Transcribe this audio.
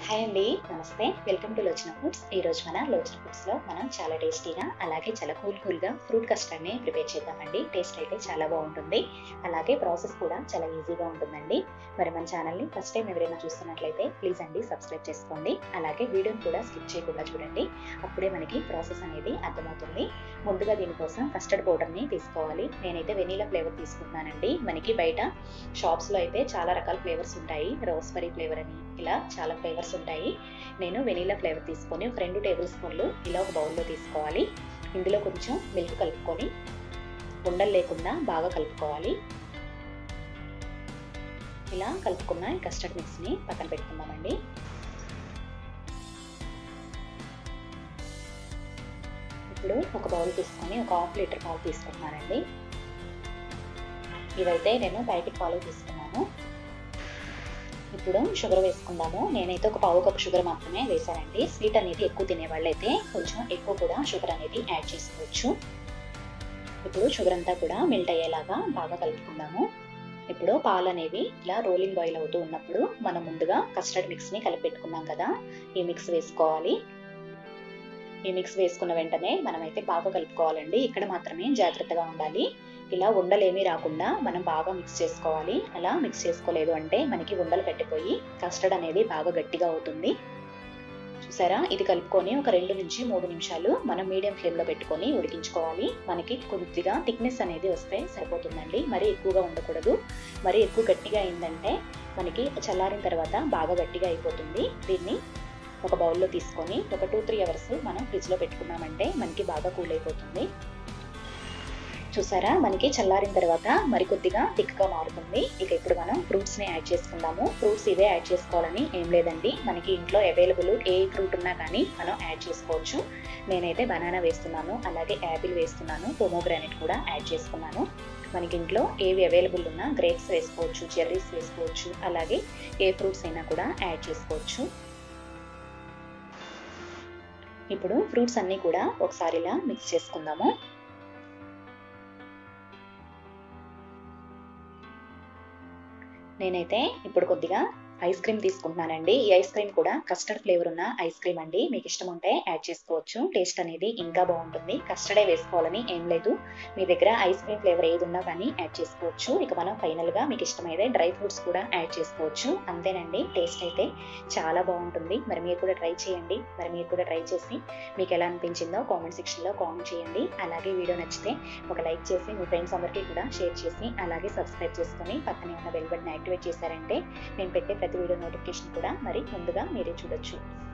hi అండి నమస్తే welcome to లోచన foods ఈ రోజు మన లోచన ఫుడ్స్ లో మనం చాలా టేస్టీగా అలాగే చాలా కూల్ కూల్ గా ఫ్రూట్ కస్టర్డ్ ని ప్రిపేర్ చేద్దామండి టేస్ట్ అయితే చాలా బాగుంటుంది అలాగే ప్రాసెస్ కూడా చాలా ఈజీగా ఉంటుందండి మరి మన ఛానల్ ని ఫస్ట్ టైం ఎవరైనా చూస్తున్నట్లయితే ప్లీజ్ అండి సబ్స్క్రైబ్ చేసుకోండి అలాగే వీడియోని కూడా స్కిప్ చేయకుండా చూడండి అప్పుడే మనకి ప్రాసెస్ అనేది అర్థమవుతుంది ముందుగా దీనికోసం కస్టర్డ్ పౌడర్ ని తీసుకోవాలి నేనైతే వెనీలా ఫ్లేవర్ తీసుకుంటున్నానండి మనకి బయట షాప్స్ లో అయితే చాలా రకాల ఫ్లేవర్స్ ఉంటాయి రోస్బెరీ ఫ్లేవర్ అని ఇలా చాలా ఫ్లేవర్స్ ఉంటాయి నేను వెనీలా ఫ్లేవర్ తీసుకొని ఒక రెండు టేబుల్ స్పూన్లు ఇలా ఒక బౌల్లో తీసుకోవాలి ఇందులో కొంచెం మిల్క్ కలుపుకొని ఉండలు లేకుండా బాగా కలుపుకోవాలి ఇలా కలుపుకున్న ఈ కస్టర్డ్ మిక్స్ని పక్కన పెట్టుకుందామండి ఇప్పుడు ఒక బౌల్ తీసుకొని ఒక హాఫ్ లీటర్ పాలు తీసుకుంటున్నానండి ఇవైతే నేను ప్యాకెట్ పాలు తీసుకున్నాను ఇప్పుడు షుగర్ వేసుకుందాము నేనైతే ఒక పావు కప్ షుగర్ మాత్రమే వేసానండి స్వీట్ అనేది ఎక్కువ తినే వాళ్ళైతే కొంచెం ఎక్కువ కూడా షుగర్ అనేది యాడ్ చేసుకోవచ్చు ఇప్పుడు షుగర్ అంతా కూడా మెల్ట్ అయ్యేలాగా బాగా కలుపుకుందాము ఇప్పుడు పాలు అనేవి ఇలా రోలింగ్ బాయిల్ అవుతూ ఉన్నప్పుడు మనం ముందుగా కస్టర్డ్ మిక్స్ ని కలిపి పెట్టుకున్నాం కదా ఈ మిక్స్ వేసుకోవాలి ఈ మిక్స్ వేసుకున్న వెంటనే మనమైతే బాగా కలుపుకోవాలండి ఇక్కడ మాత్రమే జాగ్రత్తగా ఉండాలి ఇలా ఉండలేమీ రాకుండా మనం బాగా మిక్స్ చేసుకోవాలి అలా మిక్స్ చేసుకోలేదు అంటే మనకి ఉండలు కట్టిపోయి కస్టర్డ్ అనేది బాగా గట్టిగా అవుతుంది చూసారా ఇది కలుపుకొని ఒక రెండు నుంచి మూడు నిమిషాలు మనం మీడియం ఫ్లేమ్లో పెట్టుకొని ఉడికించుకోవాలి మనకి కొద్దిగా థిక్నెస్ అనేది వస్తే సరిపోతుందండి మరీ ఎక్కువగా ఉండకూడదు మరీ ఎక్కువ గట్టిగా అయిందంటే మనకి చల్లారిన తర్వాత బాగా గట్టిగా అయిపోతుంది దీన్ని ఒక బౌల్లో తీసుకొని ఒక టూ త్రీ అవర్స్ మనం ఫ్రిడ్జ్లో పెట్టుకున్నామంటే మనకి బాగా కూల్ అయిపోతుంది చూసారా మనకి చల్లారిన తర్వాత మరికొద్దిగా థిక్గా మారుతుంది ఇక ఇప్పుడు మనం ఫ్రూట్స్ ని యాడ్ చేసుకుందాము ఫ్రూట్స్ ఇవే యాడ్ చేసుకోవాలని ఏం లేదండి మనకి ఇంట్లో అవైలబుల్ ఏ ఫ్రూట్ ఉన్నా కానీ మనం యాడ్ చేసుకోవచ్చు నేనైతే బనానా వేస్తున్నాను అలాగే యాపిల్ వేస్తున్నాను పొమోగ్రానైట్ కూడా యాడ్ చేసుకున్నాను మనకి ఇంట్లో ఏవి అవైలబుల్ ఉన్నా గ్రేప్స్ వేసుకోవచ్చు చెర్రీస్ వేసుకోవచ్చు అలాగే ఏ ఫ్రూట్స్ అయినా కూడా యాడ్ చేసుకోవచ్చు ఇప్పుడు ఫ్రూట్స్ అన్నీ కూడా ఒకసారి ఇలా మిక్స్ చేసుకుందాము నేనైతే ఇప్పుడు కొద్దిగా ఐస్ క్రీమ్ తీసుకుంటున్నానండి ఈ ఐస్ క్రీమ్ కూడా కస్టర్డ్ ఫ్లేవర్ ఉన్న ఐస్ క్రీమ్ అండి మీకు ఇష్టం ఉంటే యాడ్ చేసుకోవచ్చు టేస్ట్ అనేది ఇంకా బాగుంటుంది కస్టర్డే వేసుకోవాలని ఏం లేదు మీ దగ్గర ఐస్ క్రీమ్ ఫ్లేవర్ ఏది ఉన్నా కానీ యాడ్ చేసుకోవచ్చు ఇక మనం ఫైనల్గా మీకు ఇష్టమైతే డ్రై ఫ్రూట్స్ కూడా యాడ్ చేసుకోవచ్చు అంతేనండి టేస్ట్ అయితే చాలా బాగుంటుంది మరి మీరు కూడా ట్రై చేయండి మరి మీరు కూడా ట్రై చేసి మీకు ఎలా అనిపించిందో కామెంట్ సెక్షన్లో కామెంట్ చేయండి అలాగే వీడియో నచ్చితే ఒక లైక్ చేసి మీ ఫ్రెండ్స్ అందరికీ కూడా షేర్ చేసి అలాగే సబ్స్క్రైబ్ చేసుకొని పక్కనే ఉన్న బెల్ బటన్ యాక్టివేట్ చేశారంటే నేను పెట్టే ప్రతి వీడియో నోటిఫికేషన్ కూడా మరి ముందుగా మీరే చూడొచ్చు